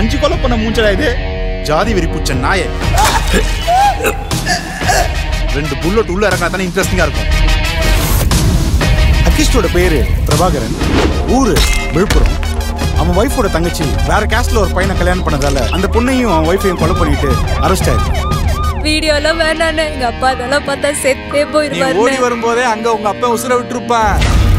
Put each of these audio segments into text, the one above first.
அஞ்சு கொலை பண்ண மூஞ்சடா இது ஜாதி வெறி புச்ச நாயே ரெண்டு புல்லட் உள்ள இறங்கினா தானே இன்ட்ரெஸ்டிங்கா இருக்கும் அக்கிஸ்டோட பேரு பிரபாகரன் ஊரு விழுப்புரம் அவன் ஒய்ஃபோட தங்கச்சி வேற கேஸ்ட்ல ஒரு பையனை கல்யாணம் பண்ணதால அந்த பொண்ணையும் அவன் ஒய்ஃபையும் கொலை பண்ணிட்டு அரெஸ்ட் ஆயிருக்கு வீடியோலாம் வேணாண்ணே எங்க அப்பா அதெல்லாம் பார்த்தா செத்தே நீ ஓடி போயிருவாரு வரும்போதே அங்க உங்க அப்பா உசுர விட்டுருப்பான்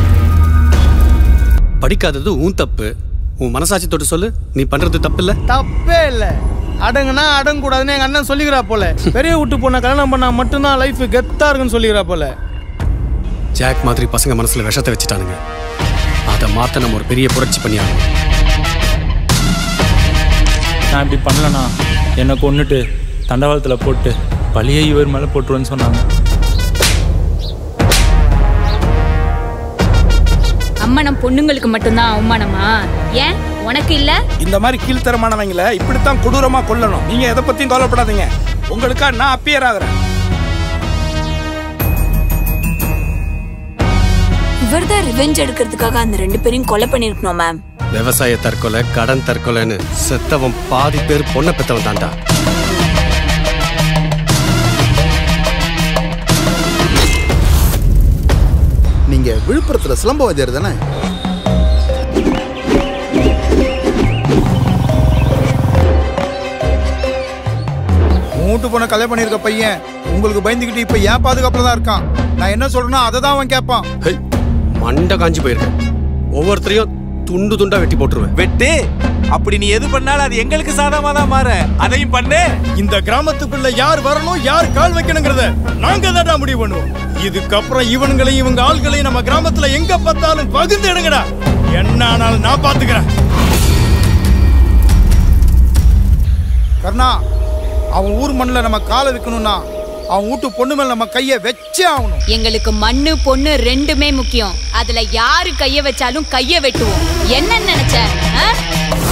படிக்காதது உன் தப்பு உன் மனசாட்சி தொட்டு சொல்லு நீ பண்றது தப்பு இல்ல தப்பே இல்ல அடங்குனா அடங்கக்கூடாதுன்னு எங்க அண்ணன் சொல்லிக்கிறா போல பெரிய விட்டு பொண்ணை கல்யாணம் பண்ணா மட்டும்தான் லைஃப் கெத்தா இருக்குன்னு சொல்லிக்கிறா போல ஜாக் மாதிரி பசங்க மனசுல விஷத்தை வச்சுட்டானுங்க அதை மாத்த நம்ம ஒரு பெரிய புரட்சி பண்ணி ஆகணும் நான் இப்படி பண்ணலண்ணா என்னை கொன்னுட்டு தண்டவாளத்தில் போட்டு பழியை இவர் மேலே போட்டுருவேன்னு சொன்னாங்க அம்மனம் பொண்ணுங்களுக்கு மட்டும்தான் அவமானமா ஏன் உனக்கு இல்ல இந்த மாதிரி கீழ்த்தரமானவங்கள இப்படித்தான் கொடூரமா கொல்லணும் நீங்க எதை பத்தியும் கவலைப்படாதீங்க உங்களுக்கா நான் அப்பியர் ஆகுறேன் இவர்தான் ரிவெஞ்ச் எடுக்கிறதுக்காக அந்த ரெண்டு பேரையும் கொலை பண்ணிருக்கணும் மேம் விவசாய தற்கொலை கடன் தற்கொலைன்னு செத்தவன் பாதி பேர் பொண்ணை பெத்தவன் தாண்டா நீங்க விழுப்புரத்துல சிலம்பவாதியார் தானே மூட்டு பொண்ணை கல்யாணம் பண்ணிருக்க பையன் உங்களுக்கு பயந்துக்கிட்டு இப்ப ஏன் பாதுகாப்புல தான் இருக்கான் நான் என்ன சொல்றேனோ அதை தான் அவன் கேட்பான் ஹை, மண்டை காஞ்சி போயிருக்கேன் ஒவ்வொருத்தரையும் துண்டு துண்டா வெட்டி போட்டுருவேன் வெட்டு அப்படி நீ எது பண்ணாலும் அது எங்களுக்கு சாதகமா தான் மாற அதையும் பண்ணு இந்த கிராமத்துக்குள்ள யார் வரணும் யார் கால் வைக்கணுங்கிறத நாங்க தான் முடிவு பண்ணுவோம் இதுக்கப்புறம் இவனுங்களையும் இவங்க ஆள்களையும் நம்ம கிராமத்துல எங்க பார்த்தாலும் பகிர்ந்து எடுங்கடா என்ன ஆனாலும் நான் பாத்துக்கிறேன் கர்ணா அவன் ஊர் மண்ணில் நம்ம காலை வைக்கணும்னா அவன் வீட்டு பொண்ணு மேல நம்ம கையை வச்சே ஆகணும் எங்களுக்கு மண்ணு பொண்ணு ரெண்டுமே முக்கியம் அதுல யாரு கைய வச்சாலும் கைய வெட்டுவோம் என்ன நினைச்ச ஆ?